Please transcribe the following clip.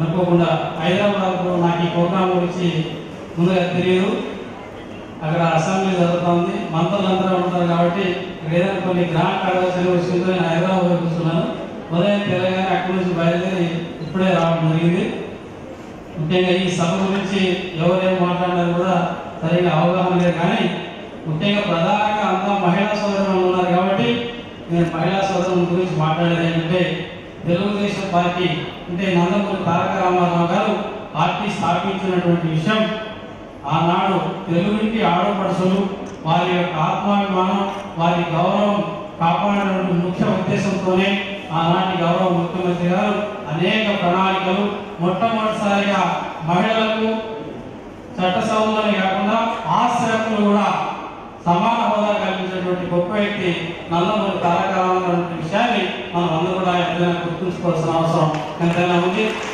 అనుకోకుండా హైదరాబాద్లో నాకు ఈ ప్రోగ్రాం గురించి ముందుగా తెలియదు అక్కడ అసెంబ్లీ జరుగుతుంది మంత్రులందరూ ఉంటారు కాబట్టి ఇక్కడ ఏదైనా కొన్ని గ్రాంట్ అడగాల్సిన విషయంతో నేను హైదరాబాద్ కూర్చున్నాను ఉదయం తెలంగాణ అక్కడి నుంచి బయలుదేరి ఇప్పుడే రావడం జరిగింది ముఖ్యంగా ఈ సభ గురించి ఎవరేం మాట్లాడినారు కూడా సరిగా అవగాహన లేదు కానీ ముఖ్యంగా ప్రధానంగా అంతా మహిళా సోదరులు ఉన్నారు కాబట్టి నేను మహిళా సోదరుల గురించి మాట్లాడేది ఏంటంటే తెలుగుదేశం పార్టీ అంటే నందమూరి తారక రామారావు గారు పార్టీ స్థాపించినటువంటి విషయం ఆనాడు తెలుగుకి ఆడపడుచులు వారి యొక్క ఆత్మాభిమానం వారి గౌరవం కాపాడేటువంటి ముఖ్య ఉద్దేశంతోనే ఆనాటి గౌరవ ముఖ్యమంత్రి గారు అనేక ప్రణాళికలు మొట్టమొదటిసారిగా మహిళలకు చట్ట సౌందర్యం కాకుండా ఆశ్రయకులు కూడా సమాన హోదా కల్పించేటువంటి గొప్ప వ్యక్తి నందమూరి తారక రామారావు అనే విషయాన్ని మనం అందరూ కూడా ఎంతైనా గుర్తుంచుకోవాల్సిన అవసరం ఎంతైనా ఉంది